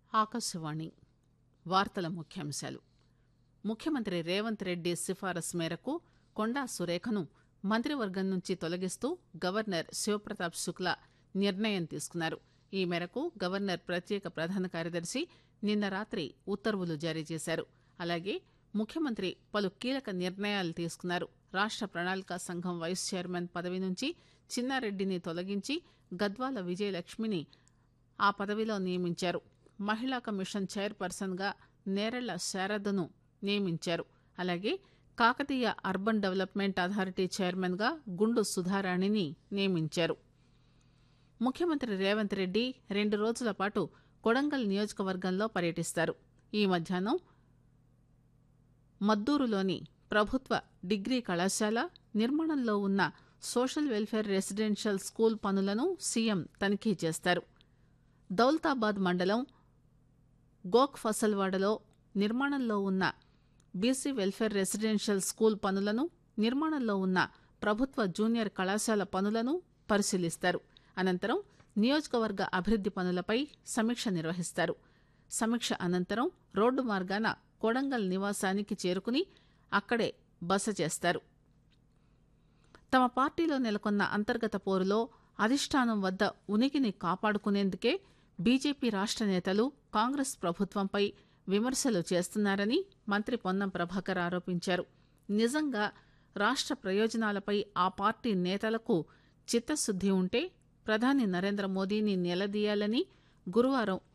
ఆకాశవాణి వార్తల ముఖ్యాంశాలు ముఖ్యమంత్రి రేవంత్ రెడ్డి సిఫారసు మేరకు కొండా సురేఖను మంత్రివర్గం నుంచి తొలగిస్తూ గవర్నర్ శివప్రతాప్ శుక్లా నిర్ణయం తీసుకున్నారు ఈ మేరకు గవర్నర్ ప్రత్యేక ప్రధాన కార్యదర్శి నిన్న రాత్రి ఉత్తర్వులు జారీ చేశారు అలాగే ముఖ్యమంత్రి పలు కీలక నిర్ణయాలు తీసుకున్నారు రాష్ట ప్రణాళికా సంఘం వైస్ చైర్మన్ పదవి నుంచి చిన్నారెడ్డిని తొలగించి గద్వాల విజయలక్ష్మిని ఆ పదవిలో నియమించారు మహిళా కమిషన్ చైర్పర్సన్ గా నేరెళ్ల శారదను నియమించారు అలాగే Kakatiya urban development authority chairman గా గుండు సుధారాణిని నియమించారు ముఖ్యమంత్రి రేవంత్ రెడ్డి రెండు రోజుల పాటు కొడంగల్ నియోజకవర్గంలో పర్యటిస్తారు ఈ మధ్యాహ్నం మద్దూరులోని ప్రభుత్వ డిగ్రీ కళాశాల నిర్మాణంలో ఉన్న సోషల్ వెల్ఫేర్ రెసిడెన్షియల్ స్కూల్ పనులను సీఎం తనిఖీ చేస్తారు దౌలతాబాద్ మండలం గోక్ ఫసల్వాడలో నిర్మాణంలో ఉన్న బీసీ వెల్ఫేర్ రెసిడెన్షియల్ స్కూల్ పనులను నిర్మాణంలో ఉన్న ప్రభుత్వ జూనియర్ కళాశాల పనులను పరిశీలిస్తారు అనంతరం నియోజకవర్గ అభివృద్ది పనులపై సమీక్ష నిర్వహిస్తారు సమీక్ష అనంతరం రోడ్డు మార్గాన కొడంగల్ నివాసానికి చేరుకుని అక్కడే బస చేస్తారు తమ పార్టీలో నెలకొన్న అంతర్గత పోరులో అధిష్టానం వద్ద ఉనికిని కాపాడుకునేందుకే బీజేపీ రాష్ట నేతలు కాంగ్రెస్ ప్రభుత్వంపై విమర్శలు చేస్తున్నారని మంత్రి పొన్నం ప్రభాకర్ ఆరోపించారు నిజంగా రాష్ట ప్రయోజనాలపై ఆ పార్టీ నేతలకు చిత్తశుద్ది ఉంటే ప్రధాని నరేంద్ర మోదీని నిలదీయాలని గురువారం